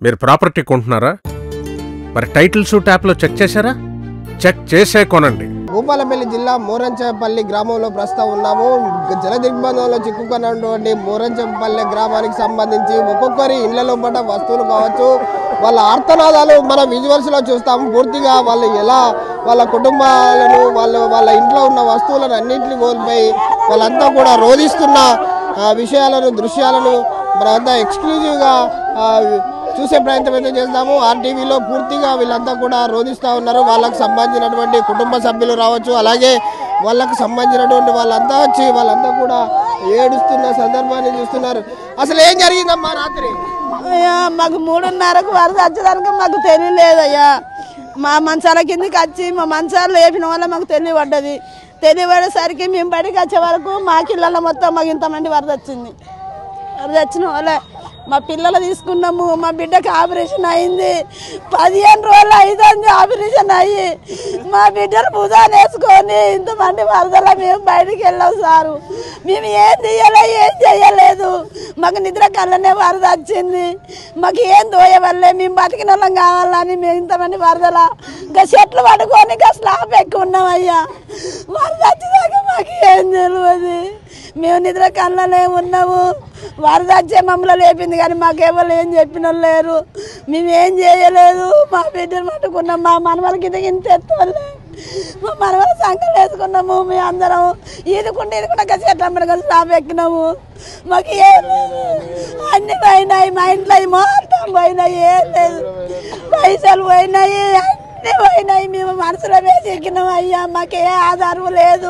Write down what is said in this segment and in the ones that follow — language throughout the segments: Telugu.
మీరు ప్రాపర్టీ కొంటున్నారా మరి టైటిల్స్ ట్యాప్లో చెక్ చేశారా చెక్ చేసే కొనండి భూపాలపల్లి జిల్లా మోరంచపల్లి గ్రామంలో ప్రస్తుతం ఉన్నాము జల దిగ్బంధంలో చిక్కుకున్నటువంటి మోరంచపల్లి గ్రామానికి సంబంధించి ఒక్కొక్కరి ఇళ్లలో పడ్డ వస్తువులు కావచ్చు వాళ్ళ ఆర్తనాదాలు మన విజువల్స్ లో చూస్తాము పూర్తిగా వాళ్ళు ఎలా వాళ్ళ కుటుంబాలను వాళ్ళ వాళ్ళ ఇంట్లో ఉన్న వస్తువులను అన్నింటినీ కోల్పోయి వాళ్ళంతా కూడా రోధిస్తున్న ఆ, విషయాలను దృశ్యాలను మనంతా ఎక్స్క్లూజివ్గా ఆ, చూసే ప్రయత్నం అయితే చేస్తాము ఆర్టీవీలో పూర్తిగా వీళ్ళంతా కూడా రోధిస్తూ ఉన్నారు వాళ్ళకి సంబంధించినటువంటి కుటుంబ సభ్యులు రావచ్చు అలాగే వాళ్ళకు సంబంధించినటువంటి వాళ్ళంతా వచ్చి వాళ్ళంతా కూడా ఏడుస్తున్న సందర్భాన్ని చూస్తున్నారు అసలు ఏం జరిగిందమ్మా రాత్రి అయ్యా మాకు మూడున్నరకు వరద వచ్చేదానికి మాకు తెలియలేదయ్యా మా మంచాల కిందకి వచ్చి మా మంచాలు లేపిన వల్ల మాకు తెలియబడ్డది తెలియబడేసరికి మేము బయటకు వచ్చే వరకు మా కిళ్ళలో మొత్తం మాకు ఇంతమంది వరద వచ్చింది వరద వచ్చిన వల్ల మా పిల్లలు తీసుకున్నాము మా బిడ్డకి ఆపరేషన్ అయింది పదిహేను రోజులు అవుతుంది ఆపరేషన్ అయ్యి మా బిడ్డను భుజాన్ని వేసుకొని ఇంతమంది వరదల మేము బయటికి వెళ్ళాం సారు మేము ఏం తీయలే ఏం చేయలేదు మాకు నిద్ర కళ్ళనే వరద వచ్చింది మాకు ఏం దోయవల్లే మేము బతికిన వాళ్ళం కావాలని మేము ఇంతమంది వరదల ఇంకా చెట్లు పడుకొని ఇంకా స్లాబ్ ఎక్కువ ఉన్నామయ్యా వరద వచ్చినాక మాకు ఏం తెలియదు మేము నిద్ర కళ్ళనే ఉన్నాము వరద వచ్చే మమ్మల్ని లేపింది కానీ మాకెవరు ఏం చెప్పిన వాళ్ళు లేరు మేము ఏం చేయలేదు మా బిడ్డను పట్టుకున్నాం మా మనవల కింద ఇంత ఎత్తవల్లే మా మనవల సంకలు వేసుకున్నాము మేము అందరం ఈదుకుంటే ఈదుకుంటే చెట్ల మీద స్లాబ్ ఎక్కినాము మాకు ఏం అన్ని పోయినాయి మా ఇంట్లో ఈ మొత్తం పోయినాయి ఏం లేదు పైసలు పోయినాయి అన్ని పోయినాయి మేము మనసులో వేసి ఎక్కినాం అయ్యా మాకు ఏ ఆధారం లేదు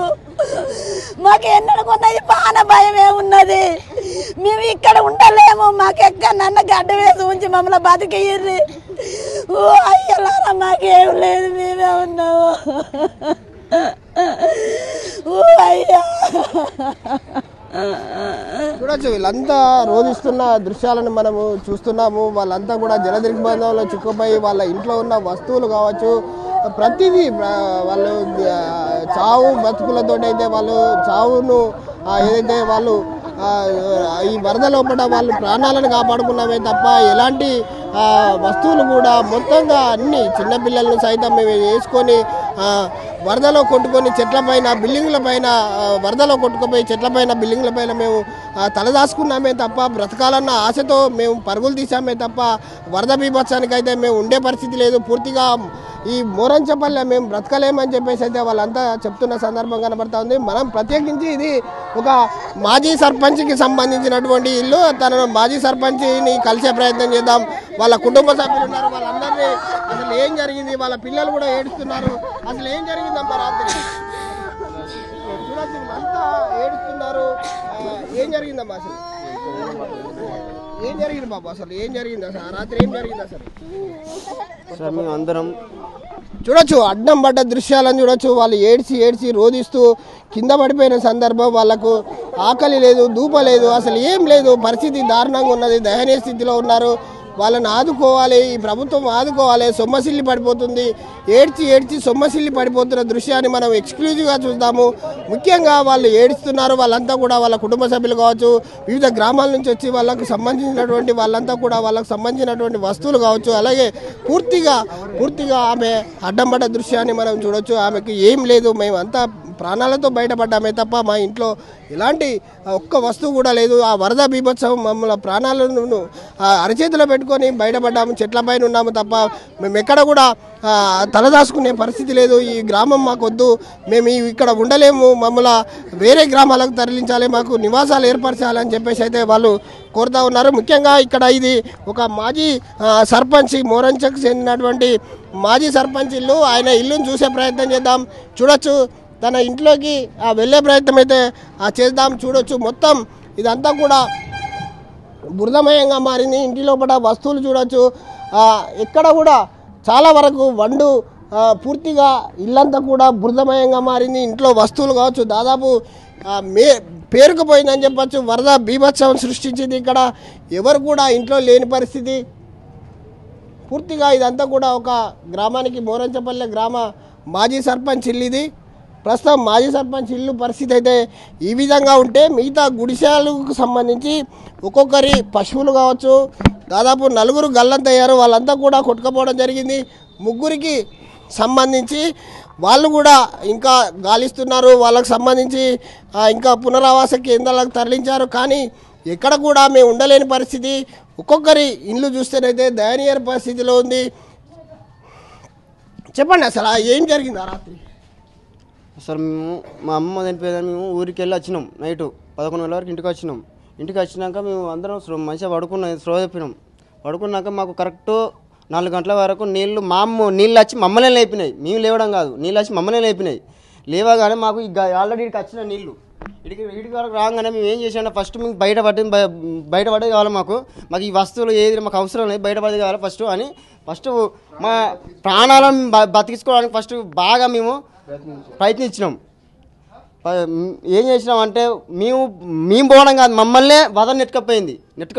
మాకు ఎన్నడుకున్నది బాణ భయం ఏమున్నది మేము ఇక్కడ ఉండలేము మాకు ఎక్కడ నన్న గడ్డ వేసి ఉంచి మమ్మల్ని బతికియ్యి ఓ అయ్యలారా మాకేం లేదు మేమే ఉన్నాము ఓ అయ్యా చూడొచ్చు వీళ్ళంతా రోధిస్తున్న దృశ్యాలను మనము చూస్తున్నాము వాళ్ళంతా కూడా జల దిగ్బంధంలో చిక్కుపోయి వాళ్ళ ఇంట్లో ఉన్న వస్తువులు కావచ్చు ప్రతిదీ ప్ర- వాళ్ళు ఆ, చావు బతుకులతోటి అయితే వాళ్ళు చావును ఆ, ఏదైతే వాళ్ళు ఆ, ఈ వరద లోపల వాళ్ళు ప్రాణాలను కాపాడుకున్నామే తప్ప ఎలాంటి ఆ, వస్తువులు కూడా మొత్తంగా అన్ని చిన్నపిల్లలను సైతం మేము వేసుకొని ఆ, వరదలో కొట్టుకొని చెట్ల పైన బిల్డింగ్ల పైన ఆ, వరదలో కొట్టుకుపోయి చెట్ల పైన బిల్డింగ్ల పైన మేము ఆ, తలదాచుకున్నామే తప్ప బ్రతకాలన్న ఆశతో మేము పరుగులు తీసామే తప్ప వరద బీభత్సానికి అయితే మేము ఉండే పరిస్థితి లేదు పూర్తిగా ఈ మోరంచపల్లె మేము బ్రతకలేమని చెప్పేసి అయితే వాళ్ళంతా చెప్తున్న సందర్భం కనబడతా ఉంది మనం ప్రత్యేకించి ఇది ఒక మాజీ సర్పంచ్కి సంబంధించినటువంటి ఇల్లు తనను మాజీ సర్పంచ్ని కలిసే ప్రయత్నం చేద్దాం వాళ్ళ కుటుంబ సభ్యులు ఉన్నారు వాళ్ళందరినీ అసలు ఏం జరిగింది వాళ్ళ పిల్లలు కూడా ఏడుస్తున్నారు అసలు ఏం జరిగిందమ్మా రాత్రి చూడొచ్చు వీళ్ళంతా ఏడుస్తున్నారు ఆ, ఏం జరిగిందమ్మా అసలు ఏం జరిగింది బాబు అసలు ఏం జరిగింది అసలు ఆ రాత్రి ఏం జరిగింది అసలు సార్ మేము అందరం చూడొచ్చు అడ్డం పడ్డ దృశ్యాలను చూడొచ్చు వాళ్ళు ఏడ్చి ఏడ్చి రోధిస్తూ కింద పడిపోయిన సందర్భం వాళ్ళకు ఆకలి లేదు దూప లేదు అసలు ఏం లేదు పరిస్థితి దారుణంగా ఉన్నది దయనీయ స్థితిలో ఉన్నారు వాళ్ళని ఆదుకోవాలి ఈ ప్రభుత్వం ఆదుకోవాలి సొమ్మసిల్లి పడిపోతుంది ఏడ్చి ఏడ్చి సొమ్మసిల్లి పడిపోతున్న దృశ్యాన్ని మనం ఎక్స్క్లూజివ్గా చూద్దాము ముఖ్యంగా వాళ్ళు ఏడుస్తున్నారు వాళ్ళంతా కూడా వాళ్ళ కుటుంబ సభ్యులు కావచ్చు వివిధ గ్రామాల నుంచి వచ్చి వాళ్ళకు సంబంధించినటువంటి వాళ్ళంతా కూడా వాళ్ళకు సంబంధించినటువంటి వస్తువులు కావచ్చు అలాగే పూర్తిగా పూర్తిగా ఆమె అడ్డం పడ్డ దృశ్యాన్ని మనం చూడొచ్చు ఆమెకి ఏం లేదు మేమంతా ప్రాణాలతో బయటపడ్డామే తప్ప మా ఇంట్లో ఎలాంటి ఒక్క వస్తువు కూడా లేదు ఆ వరద బీభత్సవం మమ్మల్ని ప్రాణాలను ఆ, అరచేతిలో పెట్టుకొని బయటపడ్డాము చెట్ల పైన ఉన్నాము తప్ప మేము ఎక్కడ కూడా ఆ, తలదాచుకునే పరిస్థితి లేదు ఈ గ్రామం మాకు వద్దు మేము ఈ- ఇక్కడ ఉండలేము మమ్మల్ని వేరే గ్రామాలకు తరలించాలి మాకు నివాసాలు ఏర్పరచాలని చెప్పేసి అయితే వాళ్ళు కోరుతా ఉన్నారు ముఖ్యంగా ఇక్కడ ఇది ఒక మాజీ ఆ, సర్పంచ్ ఈ మోరంచకు చెందినటువంటి మాజీ సర్పంచ్ ఇల్లు ఆయన ఇల్లును చూసే ప్రయత్నం చేద్దాం చూడొచ్చు తన ఇంట్లోకి ఆ, వెళ్ళే ప్రయత్నం అయితే ఆ, చేద్దాం చూడొచ్చు మొత్తం ఇదంతా కూడా బురదమయంగా మారింది ఇంటి లోపల వస్తువులు చూడొచ్చు ఆ, ఎక్కడ కూడా చాలా వరకు వండు ఆ, పూర్తిగా ఇల్లంతా కూడా బురదమయంగా మారింది ఇంట్లో వస్తువులు కావచ్చు దాదాపు ఆ, మే పేరుకుపోయిందని చెప్పొచ్చు వరద బీభత్సవం సృష్టించింది ఇక్కడ ఎవరు కూడా ఇంట్లో లేని పరిస్థితి పూర్తిగా ఇదంతా కూడా ఒక గ్రామానికి మోరంచపల్లె గ్రామ మాజీ సర్పంచ్ ఇల్లు ఇది ప్రస్తుతం మాజీ సర్పంచ్ ఇల్లు పరిస్థితి అయితే ఈ విధంగా ఉంటే మిగతా గుడిసెలకు సంబంధించి ఒక్కొక్కరి పశువులు కావచ్చు దాదాపు నలుగురు గల్లంతయ్యారు వాళ్ళంతా కూడా కొట్టుకపోవడం జరిగింది ముగ్గురికి సంబంధించి వాళ్ళు కూడా ఇంకా గాలిస్తున్నారు వాళ్ళకి సంబంధించి ఆ, ఇంకా పునరావాస కేంద్రాలకు తరలించారు కానీ ఎక్కడ కూడా మేము ఉండలేని పరిస్థితి ఒక్కొక్కరి ఇల్లు చూస్తేనైతే దయనీయ పరిస్థితిలో ఉంది చెప్పండి అసలు ఆ ఏం జరిగింది ఆ రాత్రి సార్ మేము మా అమ్మ చనిపోయేదని మేము ఊరికి వెళ్ళి వచ్చినాం నైట్ పదకొండు వేల వరకు ఇంటికి వచ్చినాం ఇంటికి వచ్చినాక మేము అందరం స్లో- మంచిగా పడుకున్నాం స్లో చెప్పినాం పడుకున్నాక మాకు కరెక్ట్ నాలుగు గంటల వరకు నీళ్ళు మా అమ్మ నీళ్ళు వచ్చి మమ్మల్ని లేపినాయి మేము లేవడం కాదు నీళ్ళు వచ్చి మమ్మల్ని లేపినాయి లేవగానే మాకు ఇక ఆల్రెడీ ఇక్కడికి వచ్చిన నీళ్ళు ఇడికి ఇడికి వరకు రాగానే మేము ఏం చేసాం ఫస్ట్ మేము బయటపడి బయటపడేది కావాలి మాకు మాకు ఈ వస్తువులు ఏది మాకు అవసరం లేదు బయటపడేది కావాలి ఫస్ట్ అని ఫస్ట్ మా ప్రాణాలను బ- బతికించుకోవడానికి ఫస్ట్ బాగా మేము ప్రయత్నించినాం ప- మ్, ఏం చేసినాం అంటే మేము మేము పోవడం కాదు మమ్మల్నే వదన నెట్టుకపోయింది నెట్టుక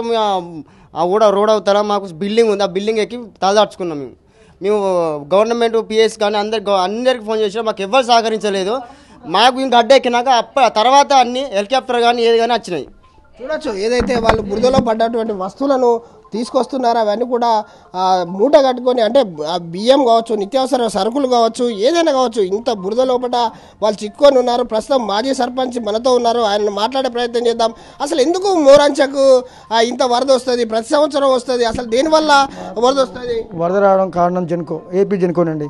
ఆ ఊడ రోడ్ అవుతారా మాకు బిల్డింగ్ ఉంది ఆ బిల్డింగ్ ఎక్కి తలదార్చుకున్నాం మేము మేము గవర్నమెంట్ పిఎస్ కానీ అందరికి అందరికి ఫోన్ చేసినా మాకు ఎవ్వరు సహకరించలేదు మాకు ఇంకా అడ్డ ఎక్కినాక అప్ప తర్వాత అన్ని హెలికాప్టర్ కానీ ఏది కానీ వచ్చినాయి చూడొచ్చు ఏదైతే వాళ్ళు బురదలో పడ్డటువంటి వస్తువులను తీసుకొస్తున్నారో అవన్నీ కూడా ఆ, మూట కట్టుకొని అంటే ఆ బియ్యం కావచ్చు నిత్యావసర సరుకులు కావచ్చు ఏదైనా కావచ్చు ఇంత బురద లోపల వాళ్ళు చిక్కుకొని ఉన్నారు ప్రస్తుతం మాజీ సర్పంచ్ మనతో ఉన్నారు ఆయన మాట్లాడే ప్రయత్నం చేద్దాం అసలు ఎందుకు మోరంచకు ఆ, ఇంత వరద వస్తుంది ప్రతి సంవత్సరం వస్తుంది అసలు దేనివల్ల వరద వస్తుంది వరద రావడం కారణం జెన్కో ఏపీ జెన్కోనండి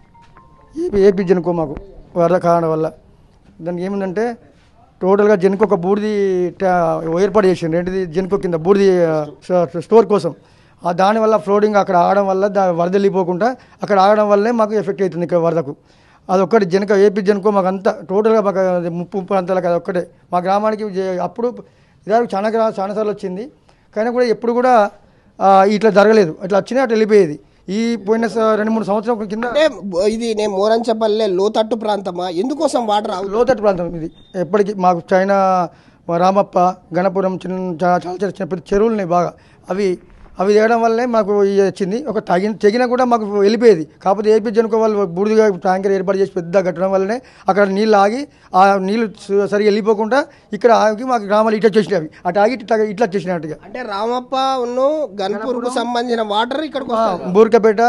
ఏపీ ఏపీ జెన్కో మాకు వరద కారణం వల్ల దానికి ఏముందంటే టోటల్గా జెన్కో ఒక బూడిది ట్యా- ఏర్పాటు చేసిండు ఏంటిది జెన్కో కింద బూడిది ఆ, స్టో- స్టోర్ కోసం ఆ దానివల్ల ఫ్లోటింగ్ అక్కడ ఆగడం వల్ల దా వరద వెళ్ళిపోకుండా అక్కడ ఆగడం వల్లే మాకు ఎఫెక్ట్ అవుతుంది ఇక్కడ వరదకు అదొక్కటి జనక ఏపీ జెన్కో మాకు అంతా టోటల్గా మాకు అది ముప్పు ముప్పు ప్రాంతాలకు అది ఒక్కటే మా గ్రామానికి జే- అప్పుడు ఇదారు చాలా గ్రా చాలా సార్లు వచ్చింది కానీ కూడా ఎప్పుడు కూడా ఆ, ఇట్లా జరగలేదు అట్లా వచ్చినా అట్లా వెళ్ళిపోయేది ఈ పోయిన స- రెండు మూడు సంవత్సరాల కింద అంటే ఇది నేను మోరంచపల్లె లోతట్టు ప్రాంతమా ఎందుకోసం వాటర్ ఆగు లోతట్టు ప్రాంతం ఇది ఎప్పటికీ మాకు చైనా మా రామప్ప గణపురం చిన్న చా- చాలా చిన్న చిన్న పెద్ద చెరువులు ఉన్నాయి బాగా అవి అవి తేయడం వల్లే మాకు ఇది వచ్చింది ఒక తగిన తెగినా కూడా మాకు వెళ్ళిపోయేది కాకపోతే ఏపీ జనుకో వాళ్ళు బూడిదిగా ట్యాంకర్ ఏర్పాటు చేసి పెద్ద కట్టడం వల్లనే అక్కడ నీళ్ళు ఆగి ఆ నీళ్ళు స- సరిగా వెళ్ళిపోకుండా ఇక్కడ ఆగి మాకు గ్రామాలు ఇట్లా వచ్చేసినాయి అవి అటు ఆగి ఇట్లా ఇట్లా వచ్చేసినట్టుగా అంటే రామప్ప ఉన్ను గన్పూర్కు సంబంధించిన వాటర్ ఇక్కడికి వస్తుంది బూరికపేట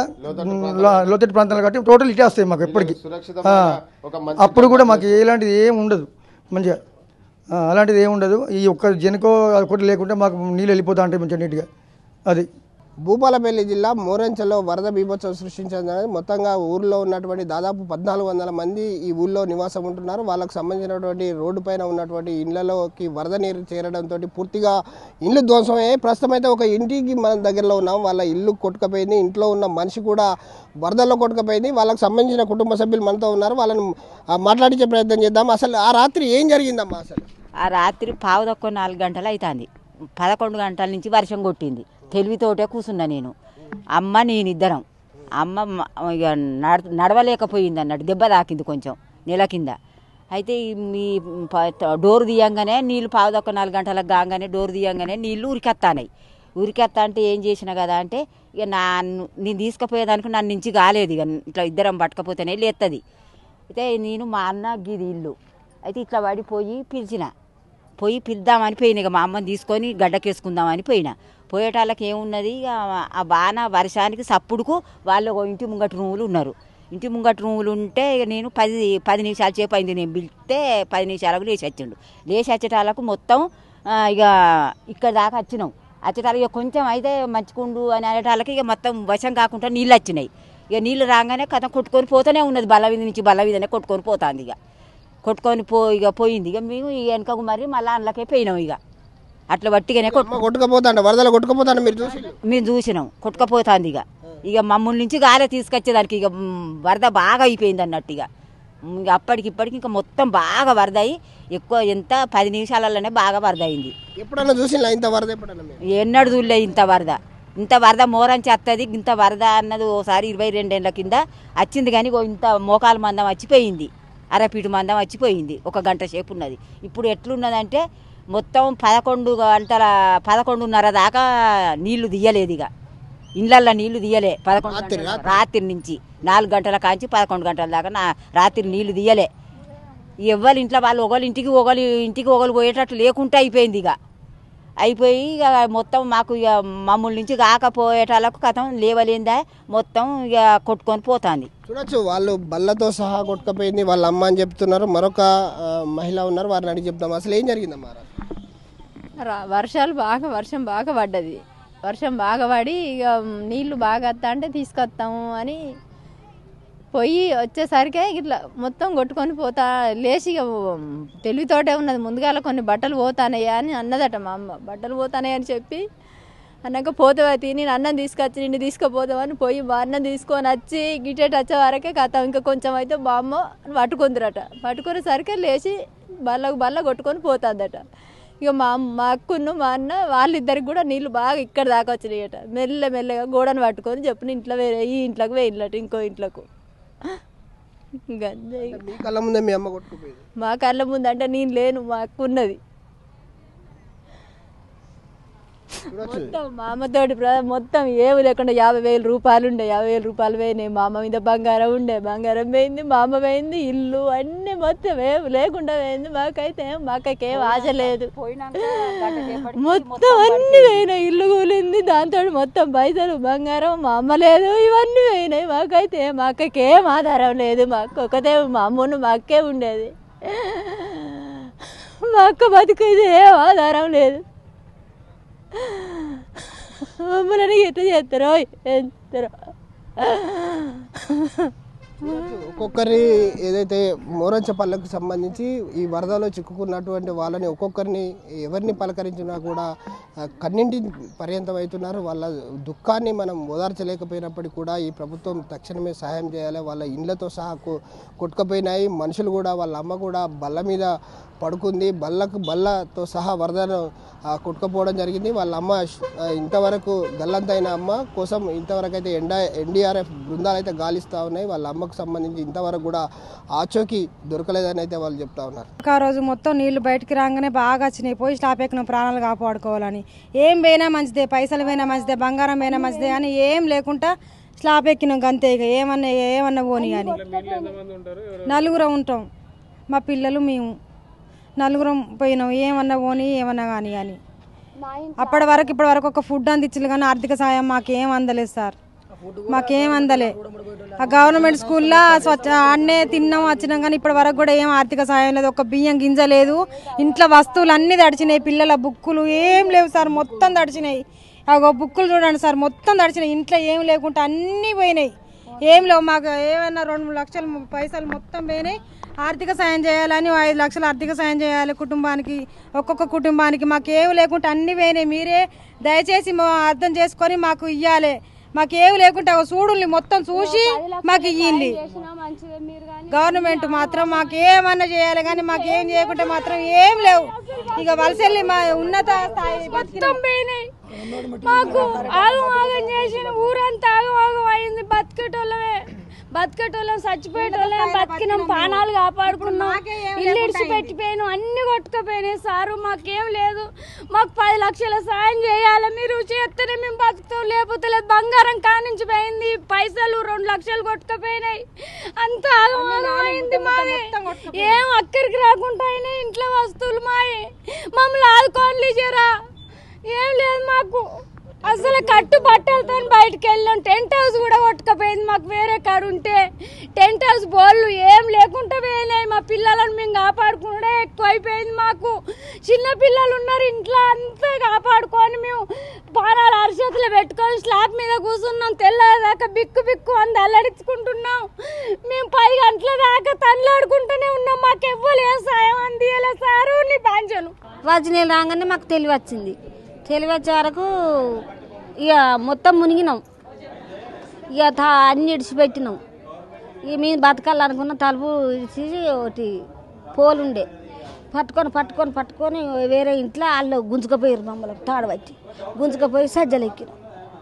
లో- లోతట్టు ప్రాంతాలు కాబట్టి టోటల్ ఇటే వస్తాయి మాకు ఎప్పటికీ ఆ, అప్పుడు కూడా మాకు ఎలాంటిది ఏం ఉండదు మంచిగా ఆ, అలాంటిది ఏం ఉండదు ఈ ఒక్క జనకో ఒకటి లేకుంటే మాకు నీళ్ళు వెళ్ళిపోతా ఉంటాయి మంచిగా నీట్గా అది భూపాలపల్లి జిల్లా మోరెంచలో వరద బీభత్సం సృష్టించడానికి మొత్తంగా ఊర్లో ఉన్నటువంటి దాదాపు పద్నాలుగు వందల మంది ఈ ఊళ్ళో నివాసం ఉంటున్నారు వాళ్ళకు సంబంధించినటువంటి రోడ్డు పైన ఉన్నటువంటి ఇళ్లలోకి వరద నీరు చేరడంతో పూర్తిగా ఇల్లు ధ్వంసమయ్యాయి ప్రస్తుతం అయితే ఒక ఇంటికి మన దగ్గరలో ఉన్నాం వాళ్ళ ఇల్లు కొట్టుకపోయింది ఇంట్లో ఉన్న మనిషి కూడా వరదల్లో కొట్టుకపోయింది వాళ్ళకి సంబంధించిన కుటుంబ సభ్యులు మనతో ఉన్నారు వాళ్ళని ఆ, మాట్లాడించే ప్రయత్నం చేద్దాం అసలు ఆ రాత్రి ఏం జరిగిందమ్మా అసలు ఆ రాత్రి పావు తక్కువ నాలుగు గంటలు అవుతుంది పదకొండు గంటల నుంచి వర్షం కొట్టింది తెలివితోటే కూర్చున్నా నేను అమ్మ నేను ఇద్దరం అమ్మ మ- ఇక నడ నడవలేకపోయింది అన్నట్టు దెబ్బ తాకింది కొంచెం నెల కింద అయితే ఈ మీ ప- డోర్ తీయంగానే నీళ్ళు పావు తక్కువ నాలుగు గంటలకు కాగానే డోర్ తీయంగానే నీళ్ళు ఉరికెత్తానాయి ఉరికెత్తా అంటే ఏం చేసిన కదా అంటే ఇక నన్ను నేను తీసుకుపోయేదానికి నన్ను నుంచి కాలేదు ఇక ఇట్లా ఇద్దరం పట్టకపోతేనే లేస్తుంది అయితే నేను మా అన్న గిది ఇల్లు అయితే ఇట్లా పడిపోయి పిలిచిన పోయి పిలుద్దామని పోయిన ఇక మా అమ్మని తీసుకొని గడ్డకేసుకుందామని పోయినా పోయేటాళ్ళకి ఏమున్నది ఇక ఆ బాణ వర్షానికి సప్పుడుకు వాళ్ళు ఒక ఇంటి ముంగటి రూములు ఉన్నారు ఇంటి ముంగటి రూములు ఉంటే ఇక నేను పది పది నిమిషాలు సేపు అయింది నేను పిలిస్తే పది నిమిషాలకు లేచి వచ్చిండు లేచి వచ్చేటాళ్ళకు మొత్తం ఆ, ఇక ఇక్కడ దాకా వచ్చినాం వచ్చేటాళ్ళకి ఇక కొంచెం అయితే మంచుకుండు అని అనేటాళ్ళకి ఇక మొత్తం వశం కాకుండా నీళ్ళు వచ్చినాయి ఇక నీళ్ళు రాగానే కథ కొట్టుకొని పోతూనే ఉన్నది బల్ల మీద నుంచి బల్ల మీదనే కొట్టుకొని పోతుంది ఇక కొట్టుకొని పో ఇక పోయింది ఇక మేము ఇక వెనకకు మరి మళ్ళీ అందులోకే పోయినాం ఇక అట్లా బట్టిగానే కొట్టు అమ్మ కొట్టుకపోతాండ వరదలు కొట్టుకపోతాండ మీరు చూసి మేము చూసినాం కొట్టుకపోతుంది ఇక ఇక మమ్మల్ని నుంచి గాలే తీసుకొచ్చేదానికి ఇక మ్, వరద బాగా అయిపోయింది అన్నట్టు ఇక మ్, ఇక అప్పటికి ఇప్పటికి ఇంకా మొత్తం బాగా వరద అయ్యి ఎక్కువ ఎంత పది నిమిషాలలోనే బాగా వరద అయింది ఎప్పుడన్నా చూసినా ఇంత వరద ఎప్పుడన్నా మీరు ఎన్నడు చూడలే ఇంత వరద ఇంత వరద మోరంచి వస్తుంది ఇంత వరద అన్నది ఓసారి ఇరవై రెండేళ్ల కింద వచ్చింది కానీ ఇగో ఇంత మోకాల మందం వచ్చిపోయింది అరపీటు మందం వచ్చిపోయింది ఒక గంట సేపు ఉన్నది ఇప్పుడు ఎట్లున్నదంటే మొత్తం పదకొండు గంటల పదకొండున్నర దాకా నీళ్లు తీయలేదు ఇక ఇండ్లల్లో నీళ్లు తీయలే పదకొండు రాత్రి, గంటల- రాత్రి నుంచి నాలుగు గంటల కాంచి పదకొండు గంటల దాకా నా రాత్రి నీళ్లు తీయలే ఎవ్వరు ఇంట్లో వాళ్ళు ఒకళ్ళు ఇంటికి ఒకళ్ళు ఇంటికి ఒకళ్ళు పోయేటట్టు లేకుండా అయిపోయింది ఇక అయిపోయి ఇక మొత్తం మాకు ఇక మమ్మల్ని నుంచి కాకపోయేటాలకు కథం లేవలేందా మొత్తం ఇక కొట్టుకొని పోతుంది చూడొచ్చు వాళ్ళు బల్లతో సహా కొట్టుకపోయింది వాళ్ళ అమ్మ అని చెప్తున్నారు మరొక ఆ, మహిళ ఉన్నారు వారిని అడిగి చెప్తాం అసలు ఏం జరిగిందమ్మా రా- వర్షాలు బాగా వర్షం బాగా పడ్డది వర్షం బాగా పడి ఇక నీళ్లు బాగా వస్తా అంటే తీసుకొస్తాము అని పోయి వచ్చేసరికి ఇట్లా మొత్తం కొట్టుకొని పోతా లేచి ఇక తెలివితోటే ఉన్నది ముందుగాల కొన్ని బట్టలు పోతానయ్యా అని అన్నదట మా అమ్మ బట్టలు పోతానయ్యా అని చెప్పి అన్నాక పోతావా తిని నేను అన్నం తీసుకొచ్చి నిన్ను తీసుకుపోతామని పోయి మా అన్నం తీసుకొని వచ్చి గిటేట్ వచ్చే వరకే కథ ఇంకా కొంచెం అయితే మా అమ్మ పట్టుకుందిరట పట్టుకునేసరికి లేచి బల్ల బల్ల కొట్టుకొని పోతుందట ఇక మా అమ్మ మా అక్కును మా అన్న వాళ్ళిద్దరికి కూడా నీళ్ళు బాగా ఇక్కడ దాకా వచ్చినాయట మెల్ల మెల్లగా గోడను పట్టుకొని చెప్పిన ఇంట్లో వేరే ఈ ఇంట్లోకి వేయినట్టు ఇంకో ఇంట్లోకి గంతే ఇక. మీ కళ్ళ ముందే మీ అమ్మ కొట్టుకుపోయింది మా కళ్ళ ముందు అంటే నేను లేను మా అక్క ఉన్నది చూడొచ్చు మొత్తం మా అమ్మతోటి ప్ర- మొత్తం ఏమి లేకుండా యాభై వేల రూపాయలు ఉండే యాభై వేల రూపాయలు పోయినాయి మా అమ్మ మీద బంగారం ఉండే బంగారం పోయింది మా అమ్మ పోయింది ఇల్లు అన్ని మొత్తం ఏమి లేకుండా పోయింది మాకైతే మాకైతే ఏం ఆశ లేదు మొత్తం అన్ని పోయినాయి ఇల్లు కూలింది దాంతో మొత్తం పైసలు బంగారం మా అమ్మ లేదు ఇవన్నీ పోయినాయి మాకైతే మా అక్కకి ఏం ఆధారం లేదు మా అక్క ఒకతే మా అమ్మను మా అక్కే ఉండేది మా అక్క బతుకైతే ఏం ఆధారం లేదు మమ్మల్ని ఎట్లా చేస్తారో చేస్తారో ఒక్కొక్కరి ఏదైతే మోరంచపల్లెకు సంబంధించి ఈ వరదలో చిక్కుకున్నటువంటి వాళ్ళని ఒక్కొక్కరిని ఎవరిని పలకరించినా కూడా ఆ, కన్నింటి పర్యంతం అవుతున్నారు వాళ్ళ దుఃఖాన్ని మనం ఓదార్చలేకపోయినప్పటికీ కూడా ఈ ప్రభుత్వం తక్షణమే సహాయం చేయాలి వాళ్ళ ఇండ్లతో సహా కొ- కొట్టుకుపోయినాయి మనుషులు కూడా వాళ్ళ అమ్మ కూడా బల్ల మీద పడుకుంది బల్లకు బల్లతో సహా వరదను ఆ, కొట్టుకుపోవడం జరిగింది వాళ్ళ అమ్మ ఆ, ఇంతవరకు గల్లంతైన అమ్మ కోసం ఇంతవరకు అయితే ఎండా ఎన్డీఆర్ఎఫ్ బృందాలు అయితే గాలిస్తూ ఉన్నాయి వాళ్ళ అమ్మకు సంబంధించి ఇంతవరకు కూడా ఆచోకి దొరకలేదని అయితే వాళ్ళు చెప్తా ఉన్నారు ఆ రోజు మొత్తం నీళ్లు బయటికి రాగానే బాగా వచ్చినాయి పోయి స్టాప్ ఎక్కిన ప్రాణాలు కాపాడుకోవాలని ఏం పోయినా మంచిదే పైసలు పోయినా మంచిదే బంగారం పోయినా మంచిదే అని ఏం లేకుండా స్లాబ్ ఎక్కినాం గంతే ఇక ఏమన్నా ఏమన్నా పోని కానీ నలుగురం ఉంటాం మా పిల్లలు మేము నలుగురం పోయినాం ఏమన్నా పోని ఏమన్నా కానీ కానీ అప్పటి వరకు ఇప్పటి వరకు ఒక ఫుడ్ అందించలేదు కానీ ఆర్థిక సాయం మాకేం అందలేదు సార్ మాకేం అందలే ఆ గవర్నమెంట్ స్కూల్లో స్వచ్ఛ అన్నే తిన్నాం వచ్చినాం కానీ ఇప్పటి వరకు కూడా ఏం ఆర్థిక సాయం లేదు ఒక బియ్యం గింజ లేదు ఇంట్లో వస్తువులు అన్నీ తడిచినాయి పిల్లల బుక్కులు ఏం లేవు సార్ మొత్తం తడిచినాయి ఆ బుక్కులు చూడండి సార్ మొత్తం తడిచినాయి ఇంట్లో ఏం లేకుండా అన్నీ పోయినాయి ఏం లేవు మాకు ఏమైనా రెండు మూడు లక్షలు పైసలు మొత్తం పోయినాయి ఆర్థిక సాయం చేయాలని ఓ ఐదు లక్షలు ఆర్థిక సాయం చేయాలి కుటుంబానికి ఒక్కొక్క కుటుంబానికి మాకు ఏమి లేకుండా అన్ని పోయినాయి మీరే దయచేసి మా అర్థం చేసుకొని మాకు ఇవ్వాలి మాకు ఏమి లేకుండా ఓ చూడుల్ని మొత్తం చూసి మాకు ఇయ్యండి గవర్నమెంట్ మాత్రం మాకు ఏమన్నా చేయాలి కానీ మాకు ఏం చేయకుంటే మాత్రం ఏం లేవు ఇక వలసెళ్ళి మా ఉన్నత స్థాయి బతికినాం. మాకు ఆగం ఆగం చేసిన ఊరంతా ఆగం ఆగం అయింది బతికేటోళ్ళమే బతికేటోళ్ళం చచ్చిపోయేటోళ్ళం బతికినాం ప్రాణాలు కాపాడుకున్నాం ఇల్లు ఇడిచి పెట్టిపోయాను అన్ని కొట్టుకుపోయినాయి సారు మాకేం లేదు మాకు పది లక్షల సాయం చేయాలి మీరు చేస్తేనే మేము బతుకుతాం లేకపోతే లేదు బంగారం కానించి పోయింది పైసలు రెండు లక్షలు కొట్టుకుపోయినాయి అంత ఆగం ఆగం అయింది మాది ఏం అక్కడికి రాకుండా అయినాయి ఇంట్లో వస్తువులు మాయి మమ్మల్ని ఆదుకోండి జరా ఏం లేదు మాకు అసలు కట్టు బట్టలతో బయటకు వెళ్ళాం టెంట్ హౌస్ కూడా కొట్టుకపోయింది మాకు వేరే కాడు ఉంటే టెంట్ హౌస్ బోళ్ళు ఏం లేకుండా పోయినాయి మా పిల్లలను మేము కాపాడుకుంటే ఎక్కువ అయిపోయింది మాకు చిన్న పిల్లలు ఉన్నారు ఇంట్లో అంతా కాపాడుకొని మేము పానాలు అరిచేతులు పెట్టుకొని స్లాబ్ మీద కూర్చున్నాం తెల్లదాకా బిక్కు బిక్కు అంది అల్లడించుకుంటున్నాం మేము పది గంటల దాకా తనలాడుకుంటూనే ఉన్నాం మాకు ఎవ్వరు ఏ సాయం అందియలే సారు నీ బాంచను వచ్చిన రాగానే మాకు తెలివి వచ్చింది తెలివి వచ్చే వరకు ఇక మొత్తం మునిగినాం ఇక తా అన్ని ఇడిచిపెట్టినాం ఇక మేము బతకాలనుకున్న తలుపు ఇడిచి ఒకటి పోలు ఉండే పట్టుకొని పట్టుకొని పట్టుకొని వేరే ఇంట్లో వాళ్ళు గుంజుకపోయారు మమ్మల్ని తాడు పట్టి గుంజుకపోయి సజ్జలు ఎక్కినాం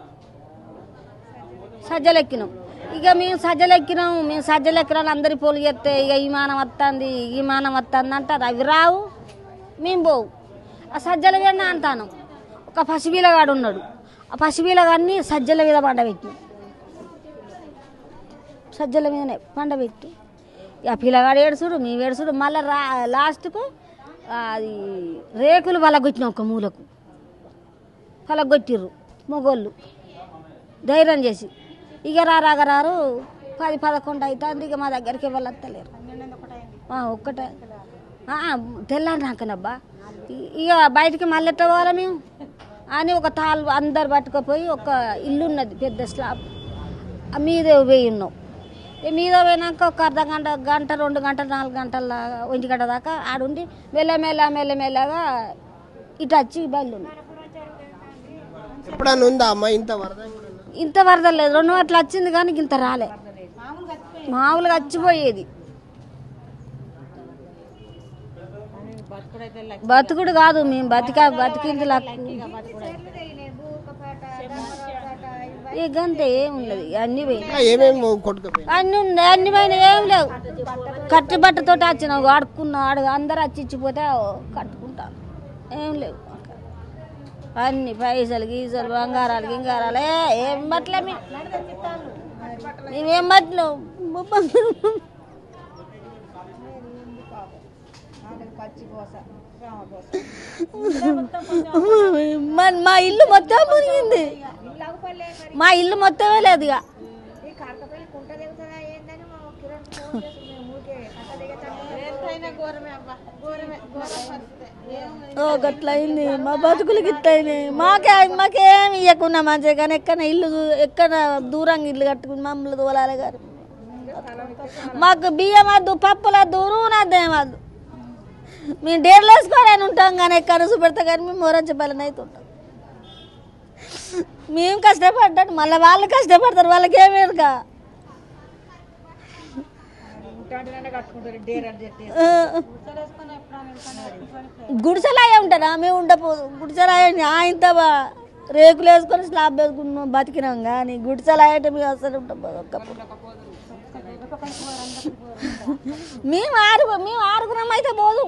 సజ్జలు ఎక్కినాం ఇక మేము సజ్జలు ఎక్కినాం మేము సజ్జలు ఎక్కినాం అందరి పోలు చేస్తే ఇక విమానం వస్తుంది విమానం వస్తుంది అంటారు అవి రావు మేము పోవు ఆ సజ్జల మీద అంటాను ఒక పసిబీలగాడు ఉన్నాడు ఆ పసిబీలగాడిని సజ్జల మీద పండబెట్టినాం సజ్జల మీదనే పండబెట్టి ఇక పిల్లగాడు ఏడుచుడు మేము ఏడుచుడు మళ్ళీ రా లాస్ట్కు అది రేకులు వలగొట్టినాం ఒక మూలకు పలగొట్టిర్రు మొగోళ్ళు ధైర్యం చేసి ఇక రారాగ రారు పది పదకొండు అవుతుంది ఇక మా దగ్గరికి ఎవరు వస్తలేరు ఆ, ఒక్కటే ఆ, తెల్లారినాకనబ్బా ఇ- ఇక బయటికి మళ్ళీ ఎట్ట పోవాలి మేము అని ఒక తాళ్ళు అందరు పట్టుకుపోయి ఒక ఇల్లు ఉన్నది పెద్ద స్లాబ్ ఆ మీద పోయి ఉన్నాం ఈ మీద పోయినాక ఒక అర్ధ గంట గంట రెండు గంటలు నాలుగు గంటల దాకా ఒంటి గంట దాకా ఆడుండి మెల్లమెల్ల మెల్లమెల్లగా ఇటు వచ్చి బయలు ఎప్పుడన్నా ఉందా అమ్మ ఇంత వరద ఇంత వరద లేదు రెండు అట్లా వచ్చింది కానీ ఇంత రాలే మామూలుగా వచ్చిపోయేది బతుకుడు కాదు మేము బతికా బతికింది లక్కు ఈ గంత ఏమున్నది అన్ని పోయి ఇంకా ఏమేమి కొట్టుకుపోయి అన్ని ఉన్నాయి అన్ని పోయినా ఏం లేవు కట్టి బట్టతో వచ్చిన వాడుకున్నా ఆడు అందరు వచ్చి ఇచ్చిపోతే కట్టుకుంటాను ఏం లేవు అన్ని పైసలు గీసలు బంగారాలు గింగారాలు ఏ ఏం బట్టలే మేము మేమేం బట్టలు మా- మా ఇల్లు మొత్తం మునిగింది మా ఇల్లు మొత్తమే లేదు ఇక ఓ గట్లయింది మా బతుకులు గిట్లయినాయి మాకే మాకేం ఇవ్వకుండా మంచిగా కానీ ఎక్కడ ఇల్లు దూ- ఎక్కడ దూరంగా ఇల్లు కట్టుకుని మమ్మల్ని తోలాలి గారు మాకు బియ్యం వద్దు పప్పుల దూరం వద్దేమద్దు మేము డేర్లు వేసుకోవాలని ఉంటాం కానీ ఎక్కడ చూపెడతా కానీ మేము మోరంచపల్లిని అయితే ఉంటాం మేము కష్టపడ్డాడు మళ్ళీ వాళ్ళు కష్టపడతారు వాళ్ళకి ఏమేరుక గుడిసెలాగే ఉంటారా మేము ఉండపోదు గుడిసెలాగే ఆయనతో బా- రేకులు వేసుకొని స్లాబ్ వేసుకున్నాం బతికినాం కానీ గుడిసెలాగే మేము అసలు ఉంటాం ఒక్కప్పుడు మేము ఆరుగు మేము ఆరుగురం అయితే పోదు